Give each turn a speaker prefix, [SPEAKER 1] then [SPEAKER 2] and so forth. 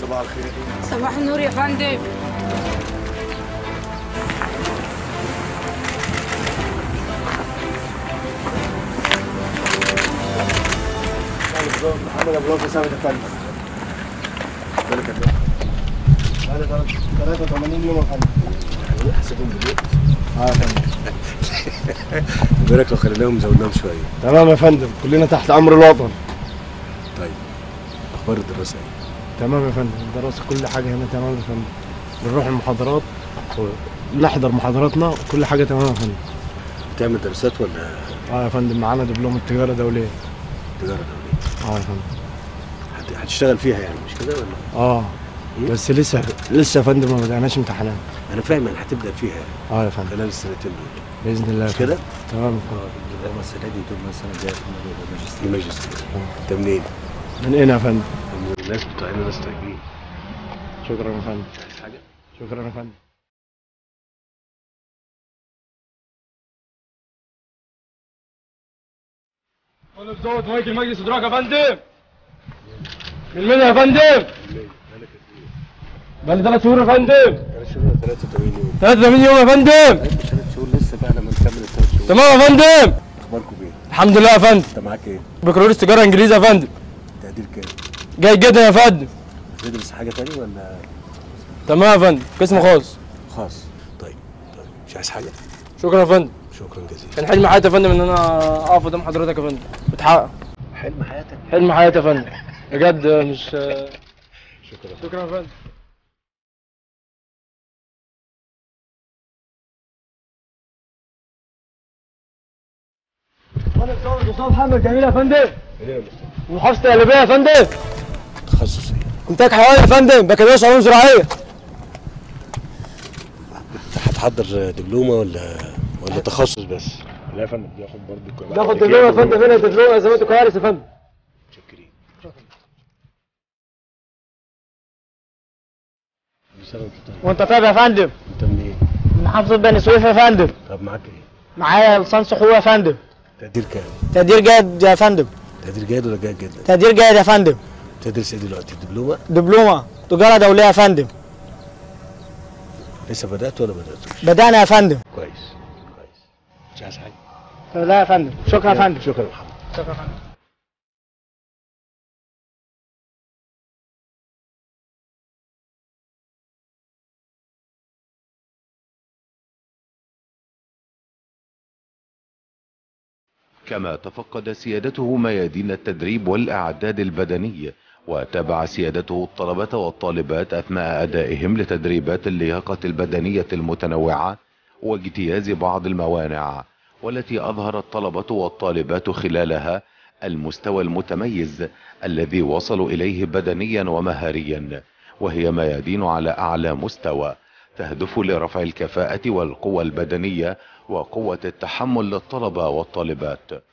[SPEAKER 1] صباح الخير
[SPEAKER 2] صباح النور يا فندم
[SPEAKER 1] محمد ابو لطفي ثابت يا فندم بالك يا فندم بقالي 83 يوم يا فندم
[SPEAKER 3] حسبهم باليوم
[SPEAKER 1] اه يا فندم
[SPEAKER 3] بالك لو خليناهم زودناهم شويه
[SPEAKER 1] تمام يا فندم كلنا تحت امر الوطن
[SPEAKER 3] طيب اخبار الدراسه ايه؟
[SPEAKER 1] تمام يا فندم الدراسه كل حاجه هنا تمام يا فندم بنروح المحاضرات ونحضر محاضراتنا كل حاجه تمام يا فندم
[SPEAKER 3] بتعمل دراسات ولا
[SPEAKER 1] اه يا فندم معانا دبلوم التجاره دوليه
[SPEAKER 3] تجاره دوليه؟
[SPEAKER 1] اه يا فندم
[SPEAKER 3] هت- هتشتغل فيها يعني مش كده ولا؟
[SPEAKER 1] اه بس لسه لسه يا فندم ما بدأناش امتحانات
[SPEAKER 3] انا فاهم ان هتبدا فيها
[SPEAKER 1] اه يا فندم
[SPEAKER 3] خلال السنتين دول
[SPEAKER 1] باذن الله يا
[SPEAKER 3] مش كده؟
[SPEAKER 1] فندم. تمام يا فندم
[SPEAKER 3] الدبلومه السنه دي تبقى السنه الجايه تبقى ماجستير ماجستير انت منين؟
[SPEAKER 1] من هنا يا فندم
[SPEAKER 3] من الناس بتوع هنا ناس طيبين
[SPEAKER 1] شكرا يا فندم
[SPEAKER 3] مش عايز حاجه؟
[SPEAKER 1] شكرا يا فندم
[SPEAKER 4] وانا بزود ميه المجلس ادراك يا فندم من مين يا فندم؟ بقالي ثلاث شهور يا فندم
[SPEAKER 3] ثلاث شهور 83 يوم
[SPEAKER 4] 83 يوم يا فندم
[SPEAKER 3] مش ثلاث شهور لسه بقى لما نكمل الثلاث شهور
[SPEAKER 4] تمام يا فندم
[SPEAKER 3] اخباركم ايه؟
[SPEAKER 4] الحمد لله يا فندم
[SPEAKER 3] انت معاك ايه؟
[SPEAKER 4] بكالوريوس تجاره انجليزي يا فندم
[SPEAKER 3] تقدير كام؟
[SPEAKER 4] جيد جدا يا فندم
[SPEAKER 3] بتدرس حاجه تانية ولا
[SPEAKER 4] تمام يا فندم قسم خاص
[SPEAKER 3] خاص؟ طيب طيب مش عايز حاجه؟
[SPEAKER 4] شكرا يا فندم
[SPEAKER 3] شكرا جزيلا
[SPEAKER 4] كان حلم حياتي يا فندم ان انا اقف قدام حضرتك يا فندم بتحقق
[SPEAKER 3] حلم حياتك
[SPEAKER 4] حلم حياتي يا فندم بجد مش
[SPEAKER 3] شكرا
[SPEAKER 4] شكرا يا فندم وانا بزود مصطفى محمد جميل يا فندم محافظة القلبية يا فندم
[SPEAKER 3] تخصص ايه؟
[SPEAKER 4] انتاج حيواني يا فندم بكالوريوس علوم زراعية
[SPEAKER 3] هتحضر دبلومه ولا ولا تخصص بس؟ لا يا فندم بياخد برضه
[SPEAKER 4] باخد دبلومة يا فندم هنا دبلومة ازمات وكوارث يا فندم
[SPEAKER 3] متشكرين سنة وانت طيب
[SPEAKER 5] وانت طيب يا فندم
[SPEAKER 3] انت منين؟
[SPEAKER 5] من محافظة بني سويف يا فندم
[SPEAKER 3] طب معاك ايه؟
[SPEAKER 5] معايا لسان حقوق يا فندم
[SPEAKER 3] تقدير كام؟
[SPEAKER 5] تقدير جيد يا فندم
[SPEAKER 3] تقدير جيد ولا جيد جدا؟
[SPEAKER 5] تقدير جيد يا فندم
[SPEAKER 3] بتدرس ايه دلوقتي؟ دبلومه؟
[SPEAKER 5] دبلومة تجارة دولية يا فندم
[SPEAKER 3] لسه بدأت ولا بدأتوش؟
[SPEAKER 5] بدأنا يا فندم
[SPEAKER 3] كويس كويس مش عايز حاجة؟
[SPEAKER 5] لا يا فندم شكرا يا فندم
[SPEAKER 3] شكرا يا محمد
[SPEAKER 5] شكرا يا فندم
[SPEAKER 6] كما تفقد سيادته ميادين التدريب والإعداد البدني وتابع سيادته الطلبة والطالبات أثناء أدائهم لتدريبات اللياقة البدنية المتنوعة واجتياز بعض الموانع والتي أظهر الطلبة والطالبات خلالها المستوى المتميز الذي وصلوا إليه بدنيا ومهاريا وهي ميادين على أعلى مستوى تهدف لرفع الكفاءة والقوة البدنية وقوة التحمل للطلبة والطالبات